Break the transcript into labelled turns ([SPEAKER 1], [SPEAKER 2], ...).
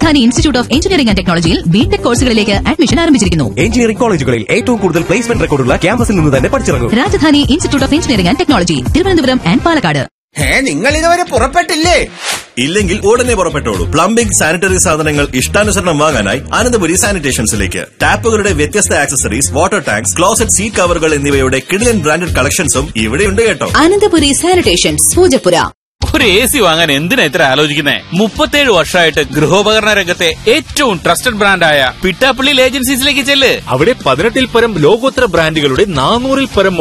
[SPEAKER 1] Rajdhani institute of engineering and ടെക്നോളജിയിൽ BTech കോഴ്സുകളിലേക്ക് admission ആരംഭിച്ചിരിക്കുന്നു
[SPEAKER 2] എഞ്ചിനീയറിംഗ് കോളേജുകളിൽ ഏറ്റവും കൂടുതൽ പ്ലേസ്മെന്റ് റെക്കോർഡുള്ള ക്യാമ്പസിൽ നിന്ന് തന്നെ പഠിച്ചിറങ്ങും
[SPEAKER 1] Rajadhani institute of engineering and technology Thiruvananthapuram and Palakkad
[SPEAKER 3] ഏ നിങ്ങൾ ഇതുവരെ പുറപ്പെട്ടില്ലേ
[SPEAKER 4] ഇല്ലെങ്കിൽ ഉടനെ പുറപ്പെട്ടോളൂ പ്ലംബിംഗ് സാനിറ്ററി സാധനങ്ങൾ ഇഷ്ടാനുസരണം വാങ്ങാനായി അനന്തപുരി സാനിറ്റേഷൻസിലേക്ക് ടാപ്പുകളുടെ വ്യത്യസ്ത accessories water tanks closet seat കവറുകൾ എന്നിവയുടെ കിടിലൻ ബ്രാൻഡഡ് കളക്ഷൻസും ഇവിടെയുണ്ട് കേട്ടോ
[SPEAKER 1] അനന്തപുരി സാനിറ്റേഷൻസ് പൂജപ്പുര
[SPEAKER 5] ഒരു എ സി വാങ്ങാൻ എന്തിനാ ഇത്ര ആലോചിക്കുന്നേ മുപ്പത്തേഴ് വർഷമായിട്ട് ഗൃഹോപകരണ രംഗത്തെ ഏറ്റവും ട്രസ്റ്റഡ് ബ്രാൻഡായ പിട്ടാപ്പള്ളി ഏജൻസീസിലേക്ക് ചെല്ല്
[SPEAKER 6] അവിടെ പതിനെട്ടിൽ പരം ലോകോത്തര ബ്രാൻഡുകളുടെ നാനൂറിൽ പരം